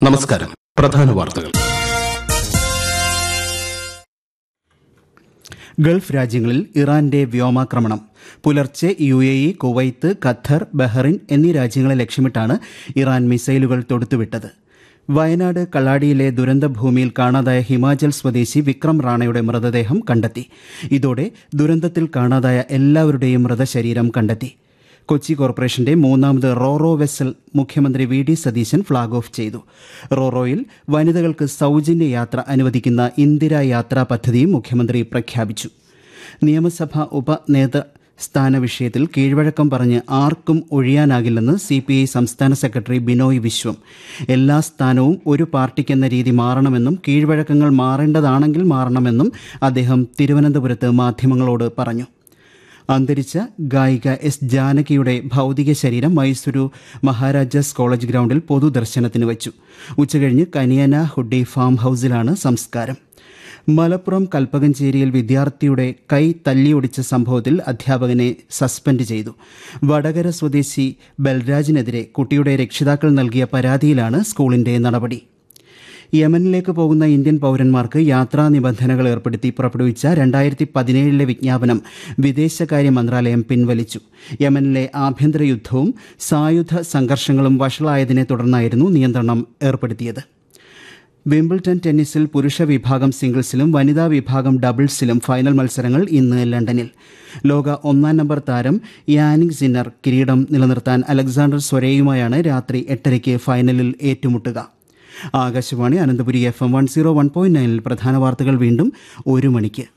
നമസ്കാരം പ്രധാന വാർത്തകൾ ഗൾഫ് രാജ്യങ്ങളിൽ ഇറാന്റെ വ്യോമാക്രമണം പുലർച്ചെ U A E Kuwait Qatar Bahrain എന്നീ രാജ്യങ്ങളെ ലക്ഷ്യമിട്ടാണ് ഇറാൻ മിസൈലുകൾ തൊടുത്തുവിട്ടത് വയനാട് കള്ളാടിയിലെ ദുരന്തഭൂമിയിൽ കാണാതായ ഹിമാചൽ സ്വദേശി വിക്രം റാണയുടെ മൃതദേഹം കണ്ടെത്തി ഇതോടെ ദുരന്തത്തിൽ കാണാതായ എല്ലാവരുടെയും മൃതശരീരം കണ്ടെത്തി കൊച്ചി കോർപ്പറേഷന്റെ മൂന്നാമത് റോറോ വെസൽ മുഖ്യമന്ത്രി V D Satheesan flag off ചെയ്തു റോറോയിൽ വനിതകൾക്ക് സൗജന്യ യാത്ര അനുവദിക്കുന്ന ഇന്ദിര യാത്രാ പദ്ധതിയും മുഖ്യമന്ത്രി പ്രഖ്യാപിച്ചു നിയമസഭാ ഉപനേത സ്ഥാന വിഷയത്തിൽ കീഴ്വഴക്കം പറഞ്ഞ് ആർക്കും ഒഴിയാനാകില്ലെന്ന് സി പി ഐ സംസ്ഥാന സെക്രട്ടറി ബിനോയ് വിശ്വം എല്ലാ സ്ഥാനവും ഒരു പാർട്ടിക്കെന്ന രീതി മാറണമെന്നും കീഴ്വഴക്കങ്ങൾ മാറേണ്ടതാണെങ്കിൽ മാറണമെന്നും അദ്ദേഹം തിരുവനന്തപുരത്ത് മാധ്യമങ്ങളോട് പറഞ്ഞു അന്തരിച്ച ഗായിക എസ് ജാനകിയുടെ ഭൗതിക ശരീരം മൈസൂരു മഹാരാജാസ് കോളേജ് ഗ്രൗണ്ടിൽ പൊതുദർശനത്തിന് വച്ചു ഉച്ചകഴിഞ്ഞ് കനിയന ഹുഡി ഫാം ഹൌസിലാണ് സംസ്കാരം മലപ്പുറം കൽപ്പകഞ്ചേരിയിൽ വിദ്യാർത്ഥിയുടെ കൈ തല്ലിയൊടിച്ച സംഭവത്തിൽ അധ്യാപകനെ സസ്പെൻഡ് ചെയ്തു വടകര സ്വദേശി ബൽരാജിനെതിരെ കുട്ടിയുടെ രക്ഷിതാക്കൾ നൽകിയ പരാതിയിലാണ് സ്കൂളിന്റെ നടപടി യമനിലേക്ക് പോകുന്ന ഇന്ത്യൻ പൗരന്മാർക്ക് യാത്രാ നിബന്ധനകൾ ഏർപ്പെടുത്തി പുറപ്പെടുവിച്ച രണ്ടായിരത്തി പതിനേഴിലെ വിജ്ഞാപനം വിദേശകാര്യ മന്ത്രാലയം പിൻവലിച്ചു യമനിലെ ആഭ്യന്തര യുദ്ധവും സായുധ സംഘർഷങ്ങളും വഷളായതിനെ തുടർന്നായിരുന്നു നിയന്ത്രണം ഏർപ്പെടുത്തിയത് വിംബിൾട്ടൺ ടെന്നീസിൽ പുരുഷ വിഭാഗം സിംഗിൾസിലും വനിതാ വിഭാഗം ഡബിൾസിലും ഫൈനൽ മത്സരങ്ങൾ ഇന്ന് ലണ്ടനിൽ ലോക ഒന്നാം നമ്പർ താരം യാനിക് സിന്നർ കിരീടം നിലനിർത്താൻ അലക്സാണ്ടർ സ്വരയുമായാണ് രാത്രി എട്ടരയ്ക്ക് ഫൈനലിൽ ഏറ്റുമുട്ടുക Akashvani Ananthapuri F M one zero one point നയനിൽ പ്രധാന വാർത്തകൾ വീണ്ടും ഒരു മണിക്ക്